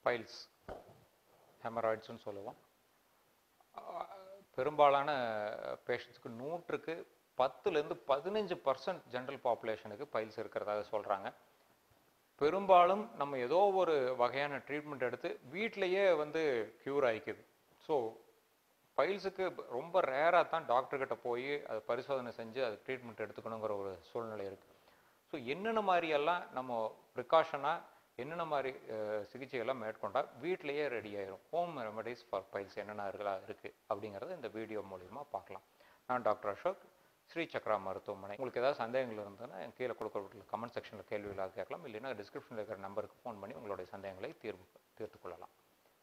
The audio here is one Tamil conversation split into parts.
பைல்ஸ் ஹெமராய்ட்ஸ்னு சொல்லுவோம் அஹ் பெரும்பாலான பேஷண்ட்ஸ்க்கு நூற்றுக்கு பத்துலேருந்து பதினஞ்சு பர்சன்ட் ஜென்ரல் பாப்புலேஷனுக்கு பைல்ஸ் இருக்கிறதாக சொல்கிறாங்க பெரும்பாலும் நம்ம ஏதோ ஒரு வகையான ட்ரீட்மெண்ட் எடுத்து வீட்டிலேயே வந்து க்யூர் ஆயிக்குது ஸோ பைல்ஸுக்கு ரொம்ப ரேராக தான் டாக்டர்கிட்ட போய் அது பரிசோதனை செஞ்சு அது ட்ரீட்மெண்ட் எடுத்துக்கணுங்கிற ஒரு சூழ்நிலை இருக்குது ஸோ என்னென்ன மாதிரியெல்லாம் நம்ம ப்ரிகாஷனாக என்னென்ன மாதிரி அஹ், சிகிச்சைகள்லாம் மேற்கொண்டா வீட்டிலேயே ரெடி ஆயிரும் ஹோம் ரெமடிஸ் ஃபார் பைல்ஸ் என்னென்ன இருக்கா இருக்குது அப்படிங்கிறத இந்த வீடியோ மூலிமா பார்க்கலாம் நான் டாக்டர் அசோக் ஸ்ரீ சக்ரா மருத்துவமனை உங்களுக்கு ஏதாவது சந்தேகங்கள் இருந்ததுன்னா என் கீழே கொடுக்கப்பட்டுள்ள கமெண்ட் செக்ஷனில் கேள்விகளாக கேட்கலாம் இல்லைன்னா டிஸ்கிரிப்ஷனில் இருக்கிற நம்பருக்கு ஃபோன் பண்ணி உங்களுடைய சந்தேகங்களை தீர்வு தீர்த்து கொள்ளலாம்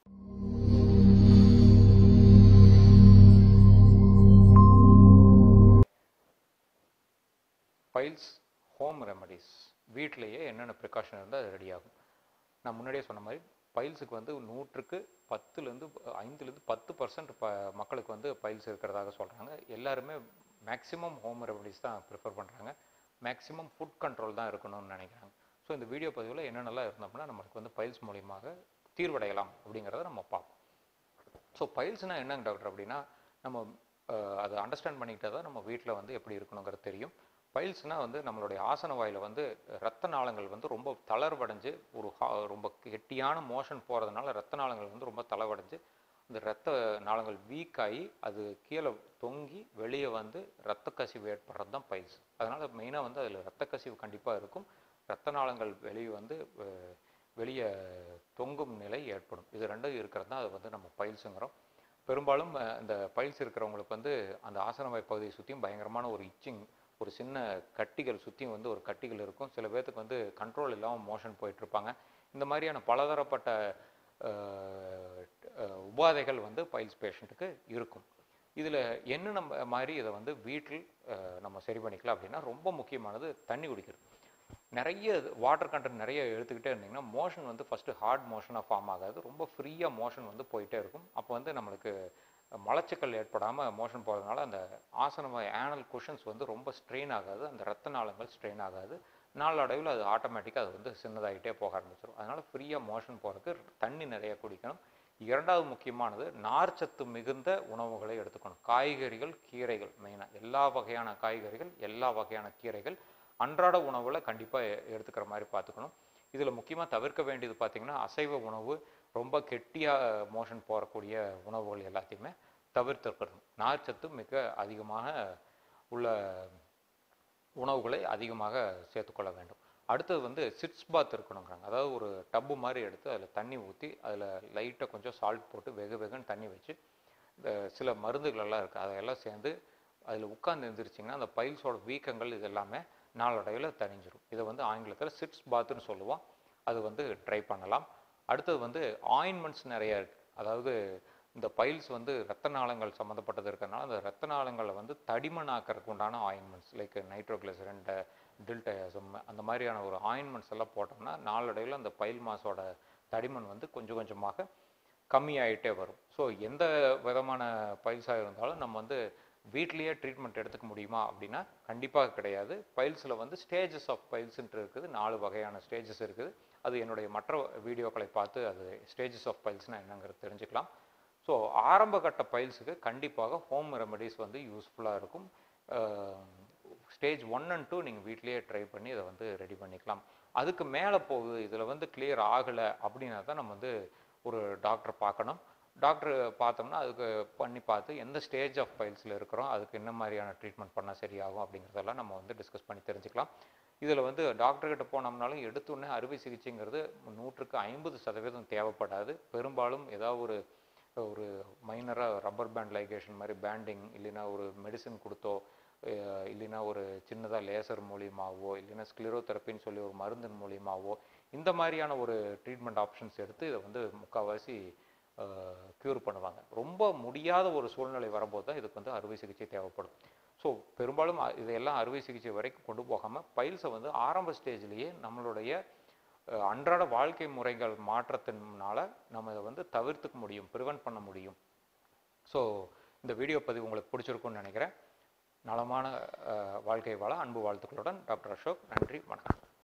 பைல்ஸ் ஹோம் ரெமடிஸ் வீட்டிலேயே என்னென்ன ப்ரிகாஷன் இருந்தால் அது ரெடி ஆகும் நான் முன்னாடியே சொன்ன மாதிரி பைல்ஸுக்கு வந்து நூற்றுக்கு பத்துலேருந்து ஐந்துலேருந்து பத்து பர்சன்ட் ப மக்களுக்கு வந்து பைல்ஸ் இருக்கிறதாக சொல்கிறாங்க எல்லாருமே மேக்ஸிமம் ஹோம் ரெமடிஸ் தான் ப்ரிஃபர் பண்ணுறாங்க மேக்ஸிமம் ஃபுட் கண்ட்ரோல் தான் இருக்கணும்னு நினைக்கிறாங்க ஸோ இந்த வீடியோ பதிவில் என்னென்னலாம் இருந்தோம்னா நம்மளுக்கு வந்து பைல்ஸ் மூலியமாக தீர்வடையலாம் அப்படிங்கிறத நம்ம பார்ப்போம் ஸோ பைல்ஸ்னால் என்னங்க டாக்டர் அப்படின்னா நம்ம அஹ், அதை அண்டர்ஸ்டாண்ட் பண்ணிக்கிட்டா தான் நம்ம வீட்டில் வந்து எப்படி இருக்கணுங்கிறது தெரியும் பைல்ஸ்னால் வந்து நம்மளுடைய ஆசன வாயில் வந்து ரத்த நாளங்கள் வந்து ரொம்ப தளர்வடைஞ்சு ஒரு ஹா- ரொம்ப கெட்டியான மோஷன் போகிறதுனால ரத்த நாளங்கள் வந்து ரொம்ப தளர்வடைஞ்சு அந்த ரத்த நாளங்கள் வீக் ஆகி அது கீழே தொங்கி வெளியே வந்து ரத்த கசிவு ஏற்படுறது தான் பைல்ஸ் அதனால் மெயினாக வந்து அதில் ரத்த கசிவு கண்டிப்பாக இருக்கும் ரத்த நாளங்கள் வெளியே வந்து அஹ், வெளியே தொங்கும் நிலை ஏற்படும் இது ரெண்டும் இருக்கிறது தான் அது வந்து நம்ம பைல்ஸுங்கிறோம் பெரும்பாலும் அஹ், இந்த பைல்ஸ் இருக்கிறவங்களுக்கு வந்து அந்த ஆசனவாய் பகுதியை சுற்றியும் பயங்கரமான ஒரு இச்சிங் ஒரு சின்ன கட்டிகள் சுற்றியும் வந்து ஒரு கட்டிகள் இருக்கும் சில பேர்த்துக்கு வந்து கண்ட்ரோல் இல்லாமல் மோஷன் போயிட்டு இருப்பாங்க இந்த மாதிரியான பலதரப்பட்ட அஹ், அஹ், உபாதைகள் வந்து பைல்ஸ் பேஷண்ட்டுக்கு இருக்கும் இதில் என்ன நம்ம மாதிரி இதை வந்து வீட்டில் அஹ், நம்ம சரி பண்ணிக்கலாம் அப்படின்னா ரொம்ப முக்கியமானது தண்ணி குடிக்கிறது நிறைய வாட்டர் கண்டென்ட் நிறைய எடுத்துக்கிட்டே இருந்தீங்கன்னா மோஷன் வந்து ஃபஸ்ட்டு ஹார்ட் மோஷனாக ஃபார்ம் ஆகாது ரொம்ப ஃப்ரீயாக மோஷன் வந்து போயிட்டே இருக்கும் அப்போ வந்து நம்மளுக்கு மலச்சிக்கல் ஏற்படாமல் மோஷன் போகிறதுனால அந்த ஆசனமாக ஆனல் குஷன்ஸ் வந்து ரொம்ப ஸ்ட்ரெயின் ஆகாது அந்த ரத்த நாளங்கள் ஸ்ட்ரெயின் ஆகாது நாளடைவில் அது ஆட்டோமேட்டிக்காக அது வந்து சின்னதாகிட்டே போக ஆரம்பிச்சிடும் அதனால் ஃப்ரீயாக மோஷன் போகிறதுக்கு தண்ணி நிறைய குடிக்கணும் இரண்டாவது முக்கியமானது நார்ச்சத்து மிகுந்த உணவுகளை எடுத்துக்கணும் காய்கறிகள் கீரைகள் மெயினாக எல்லா வகையான காய்கறிகள் எல்லா வகையான கீரைகள் அன்றாட உணவில் கண்டிப்பாக எடுத்துக்கிற மாதிரி பார்த்துக்கணும் இதில் முக்கியமாக தவிர்க்க வேண்டியது பார்த்திங்கன்னா அசைவ உணவு ரொம்ப கெட்டியாக மோஷன் போகக்கூடிய உணவுகள் எல்லாத்தையுமே தவிர்த்துக்கணும் நார்ச்சத்து மிக அதிகமாக உள்ள உணவுகளை அதிகமாக சேர்த்துக்கொள்ள வேண்டும் அடுத்தது வந்து சிட்ஸ் பாத் இருக்கணுங்கிறாங்க அதாவது ஒரு டப்பு மாதிரி எடுத்து அதில் தண்ணி ஊற்றி அதில் லைட்டாக கொஞ்சம் சால்ட் போட்டு வெகு வெகுன்னு தண்ணி வச்சு இந்த சில மருந்துகள் எல்லாம் இருக்குது அதையெல்லாம் சேர்ந்து அதில் உட்கார்ந்து எழுந்திரிச்சிங்கன்னா அந்த பைல்ஸோட வீக்கங்கள் இது எல்லாமே நாளடைவில் தணிஞ்சிரும் இதை வந்து ஆங்கிலத்தில் சிட்ஸ் பாத்துன்னு சொல்லுவோம் அது வந்து ட்ரை பண்ணலாம் அடுத்தது வந்து ஆயின்மெண்ட்ஸ் நிறைய இருக்குது அதாவது இந்த பைல்ஸ் வந்து ரத்த நாளங்கள் சம்மந்தப்பட்டது இருக்கிறதுனால அந்த ரத்த நாளங்களை வந்து தடிமனாக்கிறதுக்கு உண்டான ஆயின்மெண்ட்ஸ் லைக் நைட்ரோகிளிசரன் டில்டயாசம் அந்த மாதிரியான ஒரு ஆயின்மெண்ட்ஸ் எல்லாம் போட்டோம்னா நாளடைவில் அந்த பைல் மாஸோட தடிமன் வந்து கொஞ்சம் கொஞ்சமாக கம்மியாயிட்டே வரும் ஸோ எந்த விதமான பைல்ஸாக இருந்தாலும் நம்ம வந்து வீட்லேயே ட்ரீட்மெண்ட் எடுத்துக்க முடியுமா அப்படின்னா கண்டிப்பாக கிடையாது பைல்ஸில் வந்து ஸ்டேஜஸ் ஆஃப் பைல்ஸ்ன்ட்டு இருக்குது நாலு வகையான ஸ்டேஜஸ் இருக்குது அது என்னுடைய மற்ற வீடியோக்களை பார்த்து அது ஸ்டேஜஸ் ஆஃப் பைல்ஸ்னால் என்னங்கிறது தெரிஞ்சுக்கலாம் ஸோ ஆரம்ப கட்ட பைல்ஸுக்கு கண்டிப்பாக ஹோம் ரெமடிஸ் வந்து யூஸ்ஃபுல்லாக இருக்கும் ஸ்டேஜ் ஒன் அண்ட் டூ நீங்கள் வீட்லேயே ட்ரை பண்ணி இதை வந்து ரெடி பண்ணிக்கலாம் அதுக்கு மேலே போகுது இதில் வந்து கிளியர் ஆகலை அப்படின்னா தான் நம்ம வந்து ஒரு டாக்டர் பார்க்கணும் டாக்டர் பார்த்தோம்னா அதுக்கு பண்ணி பார்த்து எந்த ஸ்டேஜ் ஆஃப் பைல்ஸில் இருக்கிறோம் அதுக்கு என்ன மாதிரியான ட்ரீட்மெண்ட் பண்ணால் சரியாகும் அப்படிங்கிறதெல்லாம் நம்ம வந்து டிஸ்கஸ் பண்ணி தெரிஞ்சுக்கலாம் இதில் வந்து டாக்டர்கிட்ட போனோம்னாலும் எடுத்தோடனே அறுவை சிகிச்சைங்கிறது நூற்றுக்கு ஐம்பது சதவீதம் தேவைப்படாது பெரும்பாலும் ஏதாவது ஒரு ஒரு மைனராக ரப்பர் பேண்ட் லைகேஷன் மாதிரி பேண்டிங் இல்லைன்னா ஒரு மெடிசன் கொடுத்தோ அஹ் இல்லைன்னா ஒரு சின்னதாக லேசர் மூலியமாகவோ இல்லைன்னா ஸ்க்ளிரோதெரப்பின்னு சொல்லி ஒரு மருந்தின் மூலியமாகவோ இந்த மாதிரியான ஒரு ட்ரீட்மெண்ட் ஆப்ஷன்ஸ் எடுத்து இதை வந்து முக்கால்வாசி க்யூர் பண்ணுவாங்க ரொம்ப முடியாத ஒரு சூழ்நிலை வரும்போது தான் இதுக்கு வந்து அறுவை சிகிச்சை தேவைப்படும் ஸோ பெரும்பாலும் அ- இதையெல்லாம் அறுவை சிகிச்சை வரைக்கும் கொண்டு போகாமல் பைல்ஸை வந்து ஆரம்ப ஸ்டேஜ்லேயே நம்மளுடைய அஹ், அன்றாட வாழ்க்கை முறைகள் மாற்றத்தினால நம்ம இதை வந்து தவிர்த்துக்க முடியும் ப்ரிவென்ட் பண்ண முடியும் ஸோ இந்த வீடியோ பதிவு உங்களுக்கு பிடிச்சிருக்கும்னு நினைக்கிறேன் நலமான அஹ், வாழ்க்கை வாழ அன்பு வாழ்த்துக்களுடன் டாக்டர் அசோக் நன்றி வணக்கம்